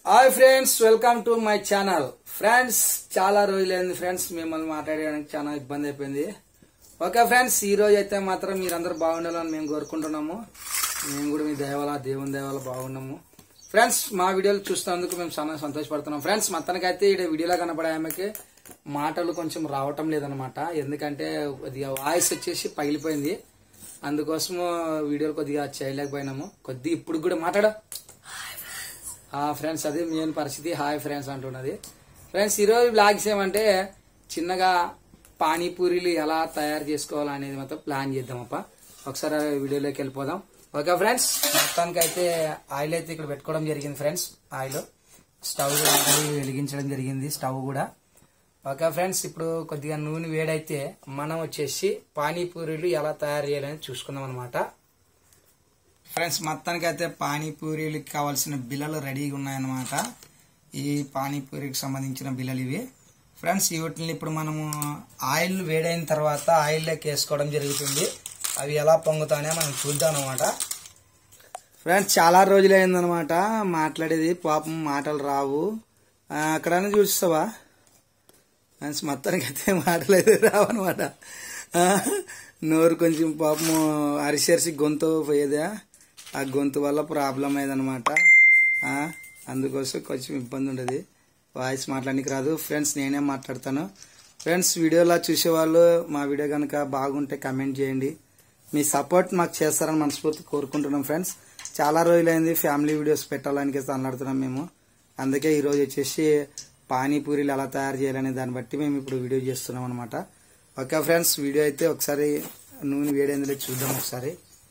hi friends welcome to my channel friends చాలా రోజులైంది friends మిమ్మల్ని మాట్లాడడానికి చాలా ఇబ్బంది అయిపోయింది ఓకే ఫ్రెండ్స్ ఈ రోజు అయితే మాత్రం మీరందరూ బాగుండాలని మేము కోరుకుంటున్నాము మేము కూడా మీ దేవాల దేవుని దేవాల బాగున్నాము ఫ్రెండ్స్ మా వీడియోలు చూస్తున్నందుకు మేము చాలా సంతోషపడుతున్నాం ఫ్రెండ్స్ మొత్తానికైతే ఈ వీడియోలో కనపడే ఆమెకి మాటలు కొంచెం రావటం లేదనమాట ఎందుకంటే కొద్దిగా వాయిస్ వచ్చేసి పగిలిపోయింది అందుకోసము వీడియోలు కొద్దిగా చేయలేకపోయినాము కొద్దిగా ఇప్పుడు కూడా మాట్లాడ ఫ్రెండ్స్ అది మెయిన్ పరిస్థితి హాయ్ ఫ్రెండ్స్ అంటున్నది ఫ్రెండ్స్ ఈరోజు బ్లాగ్స్ ఏమంటే చిన్నగా పానీపూరీలు ఎలా తయారు చేసుకోవాలనేది మాత్రం ప్లాన్ చేద్దామప్ప ఒకసారి ఆ వీడియోలోకి వెళ్ళిపోదాం ఓకే ఫ్రెండ్స్ మొత్తానికి అయితే ఆయిల్ అయితే ఇక్కడ పెట్టుకోవడం జరిగింది ఫ్రెండ్స్ ఆయిల్ స్టవ్ కూడా ఆల్రెడీ వెలిగించడం జరిగింది స్టవ్ కూడా ఓకే ఫ్రెండ్స్ ఇప్పుడు కొద్దిగా నూనె వేడైతే మనం వచ్చేసి పానీపూరీలు ఎలా తయారు చేయాలని చూసుకుందాం అనమాట ఫ్రెండ్స్ మొత్తానికి అయితే పానీపూరీలకు కావాల్సిన బిల్లలు రెడీగా ఉన్నాయన్నమాట ఈ పానీపూరికి సంబంధించిన బిల్లలు ఇవి ఫ్రెండ్స్ వీటిని ఇప్పుడు మనము ఆయిల్ వేడైన తర్వాత ఆయిల్లోకి వేసుకోవడం జరుగుతుంది అవి ఎలా పొంగుతాయనే మనం చూద్దాం అనమాట ఫ్రెండ్స్ చాలా రోజులు అయిందనమాట మాట్లాడేది పాపం మాటలు రావు ఆ, అక్కడనే చూస్తావా ఫ్రెండ్స్ మొత్తానికి అయితే మాటలు అయితే రావన్నమాట ఆ, నోరు కొంచెం పాపం అరిసి అరిసి గొంతు పోయేదా ఆ గొంతు వల్ల ప్రాబ్లం అయ్యేదన్నమాట ఆ, అందుకోసం కొంచెం ఇబ్బంది ఉండదు వాయిస్ మాట్లాడడానికి రాదు ఫ్రెండ్స్ నేనే మాట్లాడతాను ఫ్రెండ్స్ వీడియోలా చూసేవాళ్ళు మా వీడియో కనుక బాగుంటే కమెంట్ చేయండి మీ సపోర్ట్ మాకు చేస్తారని మనస్ఫూర్తి కోరుకుంటున్నాం ఫ్రెండ్స్ చాలా రోజులైంది ఫ్యామిలీ వీడియోస్ పెట్టాలని అన్నాడుతున్నాం మేము అందుకే ఈరోజు వచ్చేసి పానీపూరీలు ఎలా తయారు చేయాలనే దాన్ని బట్టి మేము ఇప్పుడు వీడియో చేస్తున్నాం అనమాట ఓకే ఫ్రెండ్స్ వీడియో అయితే ఒకసారి నూనె వేడేందులో చూద్దాం ఒకసారి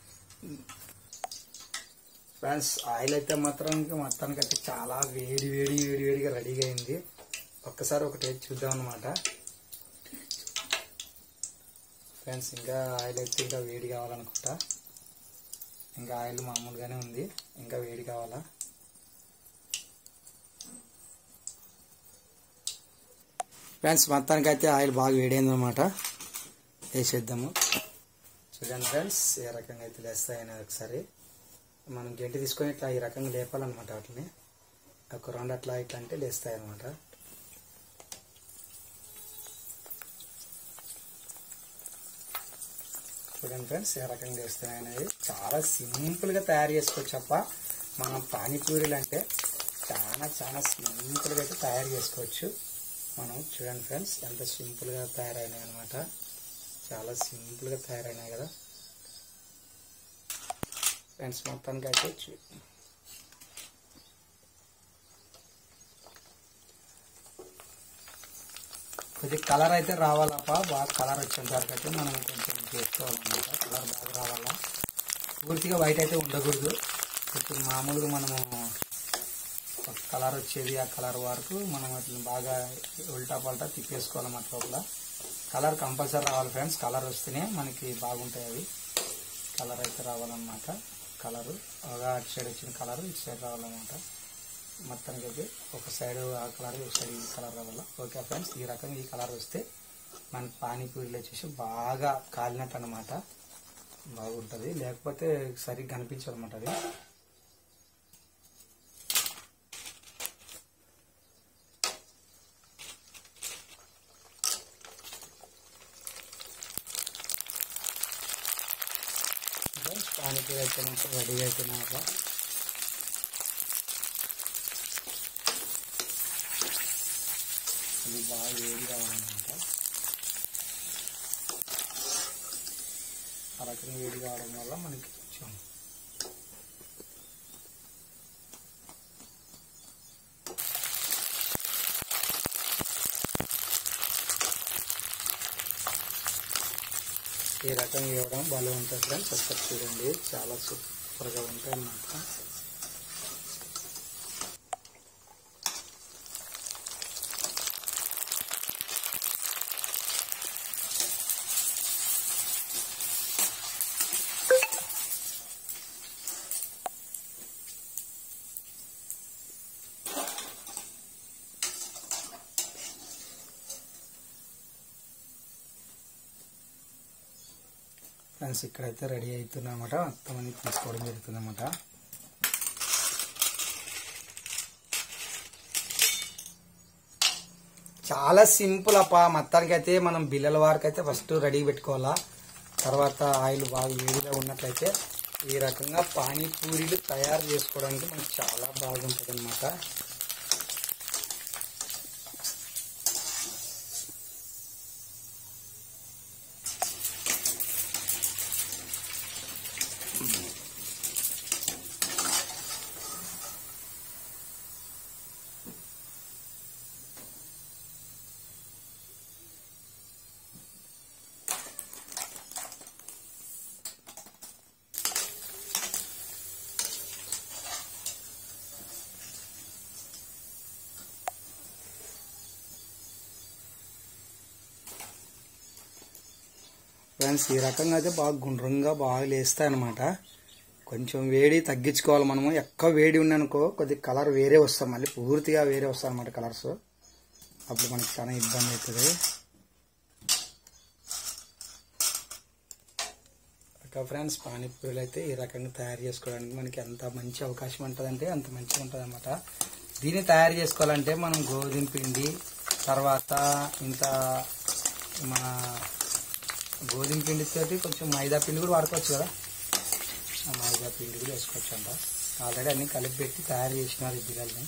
ఫ్రెండ్స్ ఆయిల్ అయితే మాత్రం ఇంకా మొత్తానికి అయితే చాలా వేడి వేడి వేడి వేడిగా రెడీగా అయింది ఒక్కసారి ఒకటి వేసి చూద్దాం అనమాట ఫ్రెండ్స్ ఇంకా ఆయిల్ అయితే ఇంకా వేడి కావాలనుకుంటా ఇంకా ఆయిల్ మామూలుగానే ఉంది ఇంకా వేడి కావాలా ఫ్రెండ్స్ మొత్తానికి అయితే ఆయిల్ బాగా వేడైంది అనమాట వేసేద్దాము చూడండి ఫ్రెండ్స్ ఏ రకంగా అయితే లేస్తాయని ఒకసారి మనం గంటి తీసుకొని ఇట్లా ఈ రకంగా లేపాలన్నమాట వాటిని ఒక రెండు అట్లా ఇట్లా అంటే లేస్తాయి అనమాట చూడండి ఫ్రెండ్స్ ఏ రకంగా వేస్తున్నాయి అనేది చాలా సింపుల్గా తయారు చేసుకోవచ్చు అప్ప మనం పానీపూరీలు అంటే చాలా చాలా సింపుల్గా అయితే తయారు చేసుకోవచ్చు మనం చూడండి ఫ్రెండ్స్ ఎంత సింపుల్గా తయారైనాయి అనమాట చాలా సింపుల్గా తయారైనాయి కదా ఫ్రెండ్స్ మొత్తానికి అయితే చూ- కొద్ది కలర్ అయితే రావాలప్ప బాగా కలర్ వచ్చేంత వరకు అయితే మనం కొంచెం చేసుకోవాలన్నమాట కలర్ బాగా రావాలా పూర్తిగా వైట్ అయితే ఉండకూడదు కొంచెం మామూలుగా మనము ఒక కలర్ వచ్చేది ఆ కలర్ వరకు మనం వాటిని బాగా ఉల్టా పల్టా తిప్పేసుకోవాలన్నమాట లోపల కలర్ కంపల్సరీ రావాలి ఫ్రెండ్స్ కలర్ వస్తేనే మనకి బాగుంటాయి అవి కలర్ అయితే రావాలన్నమాట కలరు ఒక అటు సైడ్ వచ్చిన కలర్ ఇటు సైడ్ రావాలన్నమాట మొత్తానికి అయితే ఒక సైడ్ ఆ కలర్ ఒక సైడ్ ఈ కలర్ రావాలా ఓకే ఫ్రెండ్స్ ఈ రకంగా ఈ కలర్ వస్తే మనకి పానీపూరీలు వచ్చేసి బాగా కాలినట్టు అనమాట బాగుంటుంది లేకపోతే సరిగ్గా కనిపించదు అనమాట అది ఫ్రెండ్స్ పానీపూరి అయితే మాత్రం రెడీ అవుతున్నాక ఇది బాగా వేడి కావాలన్నమాట ఆ రకంగా వేడి కావడం వల్ల మనకి కొంచెం ఈ రకంగా ఇవ్వడం భలే ఉంటుంది ఫ్రెండ్స్ ఒకసారి చూడండి చాలా సూపర్గా ఉంటాయి అన్నమాట ఫ్రెండ్స్ ఇక్కడైతే రెడీ అవుతుందన్నమాట మొత్తం అన్ని తీసుకోవడం జరుగుతుంది అనమాట చాలా సింపుల్ అప్ప మొత్తానికి అయితే మనం బిల్లల వారికి అయితే ఫస్ట్ రెడీ పెట్టుకోవాలా తర్వాత ఆయిల్ బాగా వేడిగా ఉన్నట్లయితే ఈ రకంగా పానీపూరీలు తయారు చేసుకోవడానికి మనకు చాలా బాగుంటుంది అనమాట ఫ్రెండ్స్ ఈ రకంగా అయితే బాగా గుండ్రంగా బాగా లేస్తాయి అనమాట కొంచెం వేడి తగ్గించుకోవాలి మనము ఎక్కువ వేడి ఉందనుకో కొద్ది కలర్ వేరే వస్తాం మళ్ళీ పూర్తిగా వేరే వస్తాయి అనమాట కలర్స్ అప్పుడు మనకి చాలా ఇబ్బంది అవుతుంది ఓకే ఫ్రెండ్స్ పానీపూరీలు అయితే ఈ రకంగా తయారు చేసుకోవడానికి మనకి ఎంత మంచి అవకాశం ఉంటుందంటే అంత మంచిగా ఉంటుంది అనమాట దీన్ని తయారు చేసుకోవాలంటే మనం గోధుమ పిండి తర్వాత ఇంత మన గోధుమ పిండితోటి కొంచెం మైదా పిండి కూడా వాడుకోవచ్చు కదా ఆ మైదా పిండి కూడా వేసుకోవచ్చు అంట ఆల్రెడీ అన్ని కలిపి పెట్టి తయారు చేసినారు ఈ బిల్లల్ని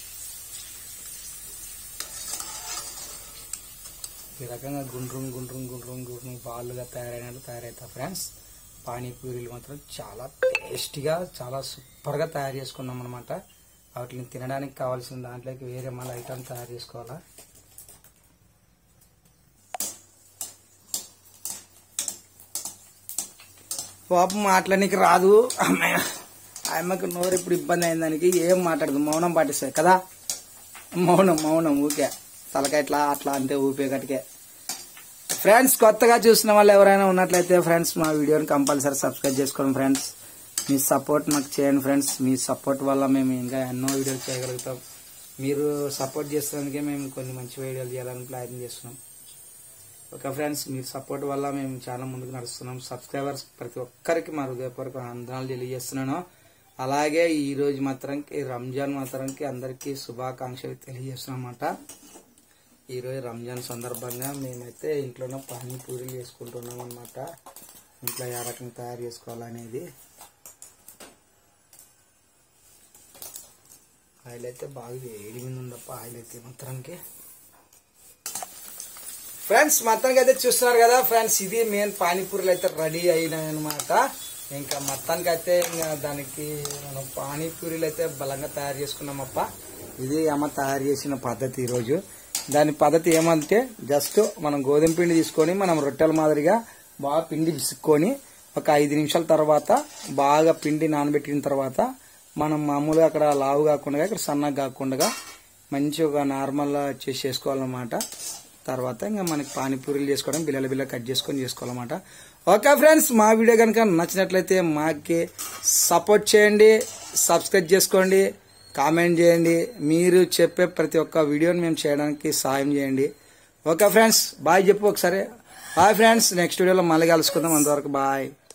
ఈ రకంగా గుండ్రం గుండ్రం గుండ్రం గుండ్రం బాలుగా తయారైనట్టు తయారవుతాయి ఫ్రెండ్స్ పానీపూరీలు మాత్రం చాలా టేస్టీగా చాలా సూపర్గా తయారు చేసుకున్నాం అనమాట వాటిని తినడానికి కావాల్సిన దాంట్లోకి వేరే మళ్ళీ ఐటమ్ తయారు చేసుకోవాలా పాపం మాట్లాడడానికి రాదు అమ్మాయి అమ్మకి నోరు ఇప్పుడు ఇబ్బంది అయిన దానికి ఏం మాట్లాడదు మౌనం పాటిస్తాయి కదా మౌనం మౌనం ఊకే తలకాయ ఇట్లా అట్లా అంతే ఊపే కటికే ఫ్రెండ్స్ కొత్తగా చూసిన వాళ్ళు ఎవరైనా ఉన్నట్లయితే ఫ్రెండ్స్ మా వీడియోని కంపల్సరీ సబ్స్క్రైబ్ చేసుకోండి ఫ్రెండ్స్ మీ సపోర్ట్ మాకు చేయండి ఫ్రెండ్స్ మీ సపోర్ట్ వల్ల మేము ఇంకా ఎన్నో వీడియోలు చేయగలుగుతాం మీరు సపోర్ట్ చేస్తున్నందుకే మేము కొన్ని మంచి వీడియోలు చేయాలని ప్రయత్నం చేస్తున్నాం ఓకే ఫ్రెండ్స్ మీ సపోర్ట్ వల్ల మేము చాలా ముందుకు నడుస్తున్నాం సబ్స్క్రైబర్స్ ప్రతి ఒక్కరికి మా హృదయపూర్వక వందనాలు తెలియజేస్తున్నాను అలాగే ఈ రోజు మాత్రంకి రంజాన్ మాత్రంకి అందరికీ శుభాకాంక్షలు తెలియజేస్తున్నాం అన్నమాట ఈ రోజు రంజాన్ సందర్భంగా మేమైతే ఇంట్లోనే పానీపూరీలు చేసుకుంటున్నాం అనమాట ఇంట్లో ఏ రకంగా తయారు చేసుకోవాలనేది ఆయిల్ అయితే బాగా వేడి మీద ఉందప్ప ఆయిల్ అయితే మాత్రానికి ఫ్రెండ్స్ మొత్తానికి అయితే చూస్తున్నారు కదా ఫ్రెండ్స్ ఇది మెయిన్ పానీపూరీలు అయితే రెడీ అయినాయి అనమాట ఇంకా మొత్తానికి అయితే ఇంకా దానికి మనం పానీపూరీలు అయితే బలంగా తయారు చేసుకున్నామప్ప ఇది అమ్మ తయారు చేసిన పద్ధతి ఈరోజు దాని పద్ధతి ఏమంటే జస్ట్ మనం గోధుమ పిండి తీసుకొని మనం రొట్టెల మాదిరిగా బాగా పిండి పిసుక్కొని ఒక ఐదు నిమిషాల తర్వాత బాగా పిండి నానబెట్టిన తర్వాత మనం మామూలుగా అక్కడ లావు కాకుండా ఇక్కడ సన్నగా కాకుండా మంచి ఒక నార్మల్ చేసి చేసుకోవాలన్నమాట తర్వాత ఇంకా మనకి పానీపూరీలు చేసుకోవడం బిల్లల బిల్ల కట్ చేసుకొని చేసుకోవాలన్నమాట ఓకే ఫ్రెండ్స్ మా వీడియో కనుక నచ్చినట్లయితే మాకి సపోర్ట్ చేయండి సబ్స్క్రైబ్ చేసుకోండి కామెంట్ చేయండి మీరు చెప్పే ప్రతి ఒక్క వీడియోని మేము చేయడానికి సహాయం చేయండి ఓకే ఫ్రెండ్స్ బాయ్ చెప్పు ఒకసారి బాయ్ ఫ్రెండ్స్ నెక్స్ట్ వీడియోలో మళ్ళీ కలుసుకుందాం అంతవరకు బాయ్